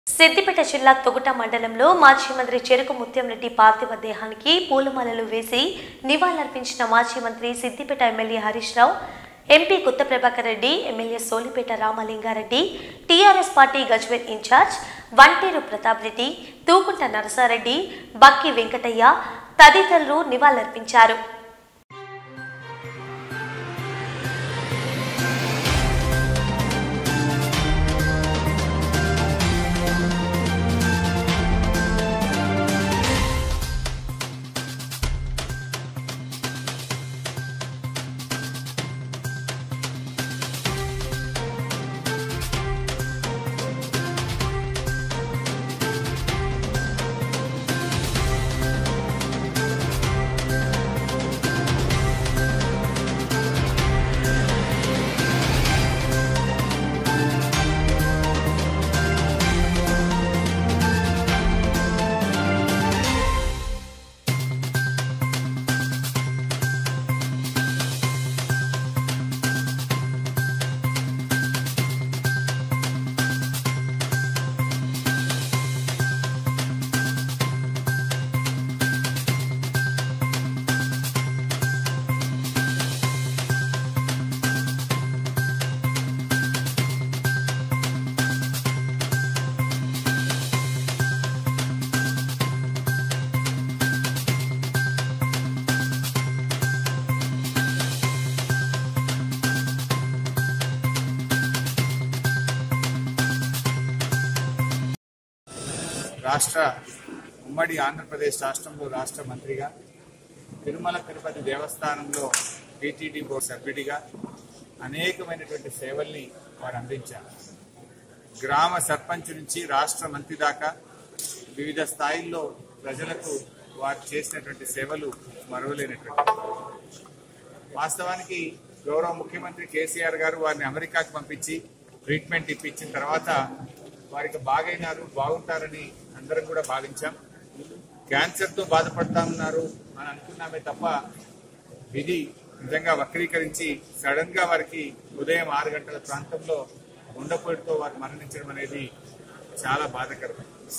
సిద్దిపేట జిల్లా తొగుట మండలంలో మాజీ మంత్రి చెరుకు ముత్యంరెడ్డి పార్థివ దేహానికి పూలమాలలు వేసి నివాళులర్పించిన మాజీ మంత్రి Siddipet MLA Harish Rao MP Kotha Prabhakar Reddy MLA Solipeta Ramalinga Reddy TRS party Gajwel in-charge Vanteru Pratap Reddy Thukunta Narasa Reddy Bakki Venkataiah తదితరులు నివాళులర్పించారు రాష్ట్ర ఉమ్మడి ఆంధ్రప్రదేశ్ రాష్ట్రంలో రాష్ట్ర మంత్రిగా తిరుమల తిరుపతి దేవస్థానంలో టీటీడీ బోర్డు సభ్యుడిగా అనేకమైనటువంటి సేవల్ని వారు అందించారు గ్రామ సర్పంచ్ నుంచి రాష్ట్ర మంత్రి దాకా వివిధ స్థాయిల్లో ప్రజలకు వారు చేసినటువంటి సేవలు మరవలేనటువంటి వాస్తవానికి గౌరవ ముఖ్యమంత్రి కేసీఆర్ గారు వారిని అమెరికాకు పంపించి ట్రీట్మెంట్ ఇప్పించిన తర్వాత వారికి బాగైనారు బాగుంటారని అందరం కూడా భావించాం క్యాన్సర్ తో బాధపడతా ఉన్నారు అని అనుకున్నామే తప్ప విధి నిజంగా వక్రీకరించి సడన్ గా వారికి ఉదయం ఆరు గంటల ప్రాంతంలో ఉండపోటుతో వారు మరణించడం అనేది చాలా బాధకరం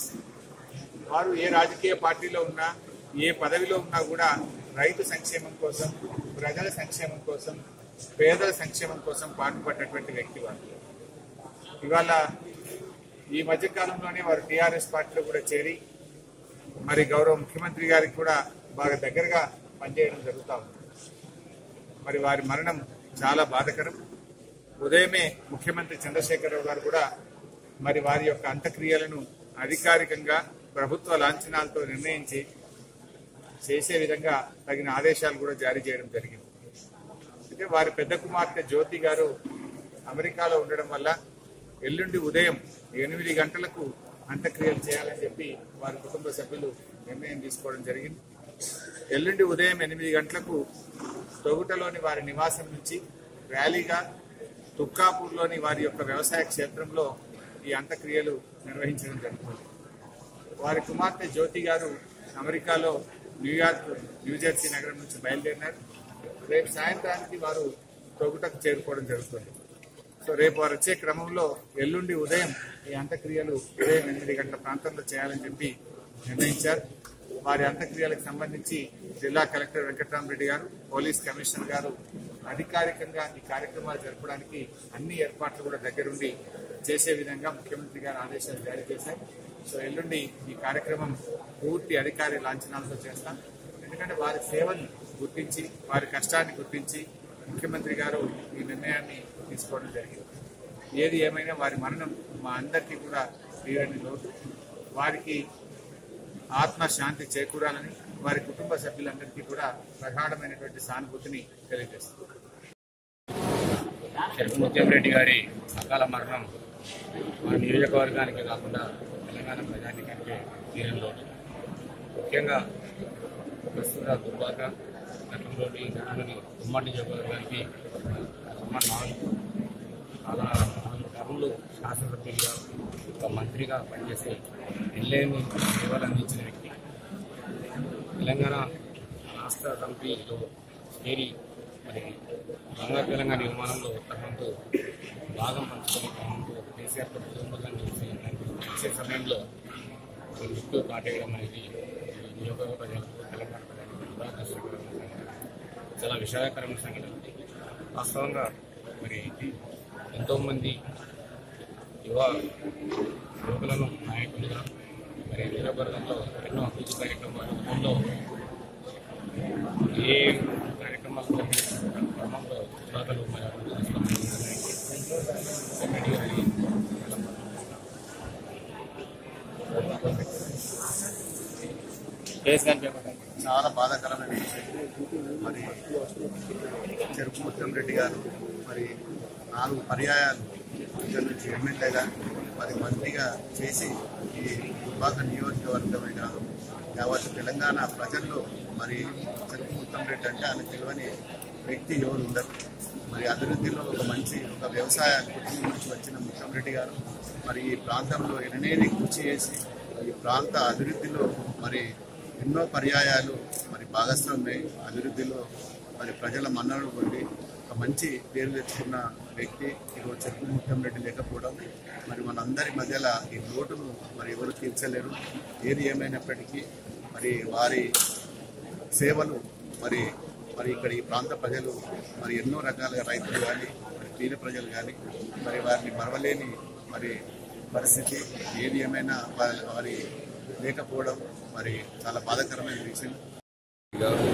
వారు ఏ రాజకీయ పార్టీలో ఉన్నా ఏ పదవిలో ఉన్నా కూడా రైతు సంక్షేమం కోసం ప్రజల సంక్షేమం కోసం పేదల సంక్షేమం కోసం పాటుపడ్డటువంటి వ్యక్తి వారు ఇవాళ ఈ మధ్య కాలంలోనే వారు టీఆర్ఎస్ పార్టీలో కూడా చేరి మరి గౌరవ ముఖ్యమంత్రి గారికి కూడా బాగా దగ్గరగా పనిచేయడం జరుగుతా ఉంది మరి వారి మరణం చాలా బాధకరం ఉదయమే ముఖ్యమంత్రి చంద్రశేఖరరావు గారు కూడా మరి వారి యొక్క అంత్యక్రియలను అధికారికంగా ప్రభుత్వ లాంఛనాలతో నిర్ణయించి చేసే విధంగా తగిన ఆదేశాలు కూడా జారీ చేయడం జరిగింది అయితే వారి పెద్ద కుమార్తె జ్యోతి గారు అమెరికాలో ఉండడం వల్ల ఎల్లుండి ఉదయం ఎనిమిది గంటలకు అంత్యక్రియలు చేయాలని చెప్పి వారి కుటుంబ సభ్యులు నిర్ణయం తీసుకోవడం జరిగింది ఎల్లుండి ఉదయం ఎనిమిది గంటలకు తొగుటలోని వారి నివాసం నుంచి ర్యాలీగా తుక్కాపూర్లోని వారి యొక్క వ్యవసాయ క్షేత్రంలో ఈ అంత్యక్రియలు నిర్వహించడం జరుగుతుంది వారి కుమార్తె జ్యోతి గారు అమెరికాలో న్యూయార్క్ న్యూజెర్సీ నగరం నుంచి బయలుదేరినారు రేపు సాయంత్రానికి వారు తొగుటకు చేరుకోవడం జరుగుతుంది సో రేపు వారు వచ్చే క్రమంలో ఎల్లుండి ఉదయం ఈ అంత్యక్రియలు ఉదయం ఎనిమిది గంటల ప్రాంతంలో చేయాలని చెప్పి నిర్ణయించారు వారి అంత్యక్రియలకు సంబంధించి జిల్లా కలెక్టర్ వెంకటరామరెడ్డి గారు పోలీస్ కమిషనర్ గారు అధికారికంగా ఈ కార్యక్రమాలు జరపడానికి అన్ని ఏర్పాట్లు కూడా దగ్గరుండి చేసే విధంగా ముఖ్యమంత్రి గారు ఆదేశాలు జారీ చేశారు సో ఎల్లుండి ఈ కార్యక్రమం పూర్తి అధికారి లాంఛనాలతో చేస్తాం ఎందుకంటే వారి సేవల్ని గుర్తించి వారి కష్టాన్ని గుర్తించి ముఖ్యమంత్రి గారు ఈ నిర్ణయాన్ని తీసుకోవడం జరిగింది ఏది ఏమైనా వారి మరణం మా అందరికీ కూడా తీరని లోటు వారికి ఆత్మ శాంతి చేకూరాలని వారి కుటుంబ సభ్యులందరికీ కూడా ప్రగాఢమైనటువంటి సానుభూతిని తెలియజేస్తుంది చెరుకు ముత్యం రెడ్డి గారి అకాల మరణం మన నియోజకవర్గానికి కాకుండా తెలంగాణ ప్రజానికానికి తీరం లోటు ముఖ్యంగా ప్రస్తుత దుర్భాగ గతంలోని గతంలోని ఉమ్మడి నియోజకవర్గానికి సుమారు నాలుగు చాలా నాలుగు టర్ములు శాసనసభ్యులుగా ఒక మంత్రిగా పనిచేసి ఎల్లేని సేవలు అందించిన వ్యక్తి తెలంగాణ రాష్ట్ర సమితిలో చేరి మరి బంగారు తెలంగాణ నిర్మాణంలో తనతో భాగం పంచుకొని తనతో కేసీఆర్ ప్రభుత్వంలో చేసి చేసే సమయంలో ఒక లిఫ్ట్ కాటేయడం అనేది ఈ నియోజకవర్గ ప్రజలకు తెలంగాణ ప్రజలకు దురదృష్టకరమైన సంఘటన. చాలా విషాదకరమైన సంఘటన వాస్తవంగా మరి ఎంతోమంది యువ యువకులను నాయకులుగా మరి నియోజకవర్గంలో ఎన్నో అభివృద్ధి కార్యక్రమాలు గతంలో ఏ కార్యక్రమాలు జరిగిన క్రమంలో దాతలు మరి అభివృద్ధి తీసుకున్న సెక్రటరీ గారి కేసు కానీ పేపర్ చాలా బాధాకరమైన విషయం మరి చెరుకు ముత్యం రెడ్డి గారు మరి నాలుగు పర్యాయాలు ఇక్కడ నుంచి ఎమ్మెల్యేగా మరి మంత్రిగా చేసి ఈ దుబ్బాక నియోజకవర్గమైన యావత్ తెలంగాణ ప్రజల్లో మరి చెరుకు ముత్యం రెడ్డి అంటే ఆయన తెలియని వ్యక్తి ఎవరు ఉండరు మరి అభివృద్ధిలో ఒక మంచి ఒక వ్యవసాయ కుటుంబం నుంచి వచ్చిన ముత్యం రెడ్డి గారు మరి ఈ ప్రాంతంలో ఎననేని కృషి చేసి ఈ ప్రాంత అభివృద్ధిలో మరి ఎన్నో పర్యాయాలు మరి భాగస్వామ్య అభివృద్ధిలో మరి ప్రజల మన్ననలు పొంది ఒక మంచి పేరు తెచ్చుకున్న వ్యక్తి ఈరోజు చెరుకు ముత్యం రెడ్డి లేకపోవడం మరి మనందరి మధ్యలో ఈ లోటును మరి ఎవరు తీర్చలేరు ఏది ఏమైనప్పటికీ మరి వారి సేవలు మరి మరి ఇక్కడ ఈ ప్రాంత ప్రజలు మరి ఎన్నో రకాలుగా రైతులు కానీ మరి పేద ప్రజలు కానీ మరి వారిని మరవలేని మరి పరిస్థితి ఏది ఏమైనా వారి వారి లేకపోవడం మరి చాలా బాధాకరమైన విషయం గారు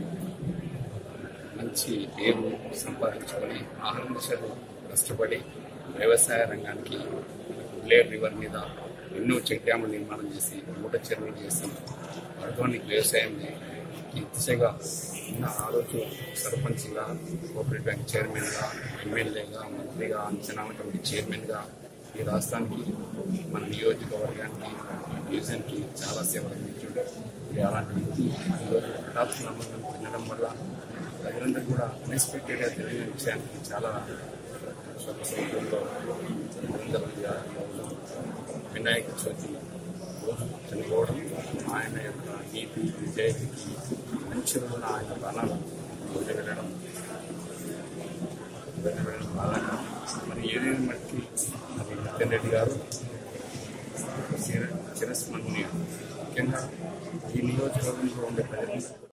మంచి పేరు సంపాదించుకొని ఆహారం దిశలో కష్టపడి వ్యవసాయ రంగానికి లేర్ రివర్ మీద ఎన్నో చెక్ డ్యాములు నిర్మాణం చేసి మూట చెరువులు చేసి ఆర్గానిక్ వ్యవసాయం ఈ దిశగా ఉన్న ఆ రోజు సర్పంచ్గా కోఆపరేటివ్ బ్యాంక్ చైర్మన్గా ఎమ్మెల్యేగా మంత్రిగా అంచనా కమిటీ చైర్మన్గా ఈ రాష్ట్రానికి మన నియోజకవర్గానికి డివిజన్కి చాలా సేవలు అందించాడు మరి అలాంటి వ్యక్తి ఈరోజు హఠాత్తుగా మరణం చెందడం వల్ల ప్రజలందరూ కూడా అన్ఎక్స్పెక్టెడ్గా తెలియని విషయానికి చాలా శోక సముద్రంలో అందరూ వినాయక చవితి రోజు చనిపోవడం ఆయన యొక్క నీతి నిజాయితీకి మంచి రోజున ఆయన ప్రాణాలు వదిలిపెట్టడం వదిలిపెట్టడం బాధాకరం మరి ఏదైనా మట్టికి మరి నితిన్ రెడ్డి గారు చిర చిరస్మరణీయుడు ముఖ్యంగా ఈ నియోజకవర్గంలో ఉండే ప్రజలు